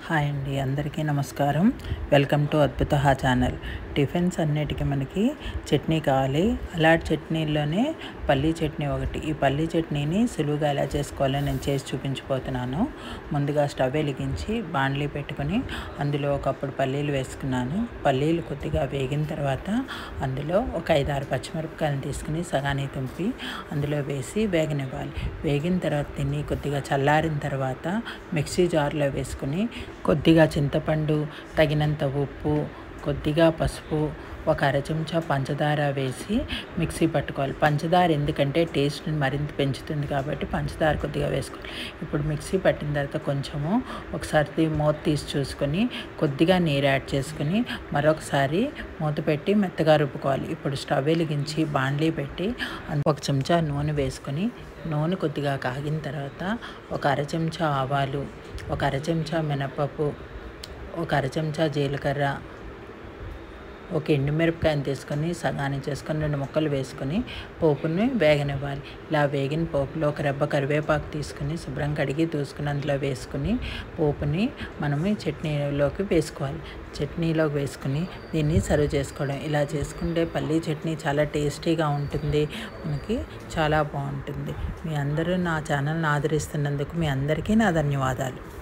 hi అండి అందరికీ నమస్కారం వెల్కమ్ టు అద్భుత హా ఛానల్ టిఫిన్స్ అన్నిటికీ మనకి చట్నీ కావాలి అలాంటి చట్నీల్లోనే పల్లీ చట్నీ ఒకటి ఈ పల్లీ చట్నీని సులువుగా ఎలా చేసుకోవాలో నేను చేసి చూపించిపోతున్నాను ముందుగా స్టవ్ వెలిగించి బాండ్లీ పెట్టుకొని అందులో ఒకప్పుడు పల్లీలు వేసుకున్నాను పల్లీలు కొద్దిగా వేగిన తర్వాత అందులో ఒక ఐదు ఆరు పచ్చిమిరపకాయలు తీసుకుని సగానికి తుంపి అందులో వేసి వేగనివ్వాలి వేగిన తర్వాత తిని కొద్దిగా చల్లారిన తర్వాత మిక్సీ జార్లో వేసుకుని కొద్దిగా చింతపండు తగినంత ఉప్పు కొద్దిగా పసుపు ఒక అర చెంచా పంచదార వేసి మిక్సీ పట్టుకోవాలి పంచదార ఎందుకంటే టేస్ట్ని మరింత పెంచుతుంది కాబట్టి పంచదార కొద్దిగా వేసుకోవాలి ఇప్పుడు మిక్సీ పట్టిన తర్వాత కొంచెము ఒకసారి మూత తీసి చూసుకొని కొద్దిగా నీరు యాడ్ చేసుకుని మరొకసారి మూత పెట్టి మెత్తగా రుబ్బుకోవాలి ఇప్పుడు స్టవ్ వెలిగించి బాండ్లీ పెట్టి ఒక చెంచా నూనె వేసుకొని నూనె కొద్దిగా కాగిన తర్వాత ఒక అర చెంచా ఆవాలు ఒక అర చెంచా మినపప్పు ఒక అర చెంచా జీలకర్ర ఒక ఎండుమిరపకాయని తీసుకొని సగాన్ని చేసుకొని రెండు ముక్కలు వేసుకొని పోపుని వేగనివ్వాలి ఇలా వేగిన పోపులో ఒక రెబ్బ కరివేపాకు తీసుకుని శుభ్రం కడిగి దూసుకుని అందులో వేసుకుని పోపుని మనము ఈ చట్నీలోకి వేసుకోవాలి చట్నీలోకి వేసుకుని దీన్ని సర్వ్ చేసుకోవడం ఇలా చేసుకుంటే పల్లీ చట్నీ చాలా టేస్టీగా ఉంటుంది మనకి చాలా బాగుంటుంది మీ అందరూ నా ఛానల్ని ఆదరిస్తున్నందుకు మీ అందరికీ నా ధన్యవాదాలు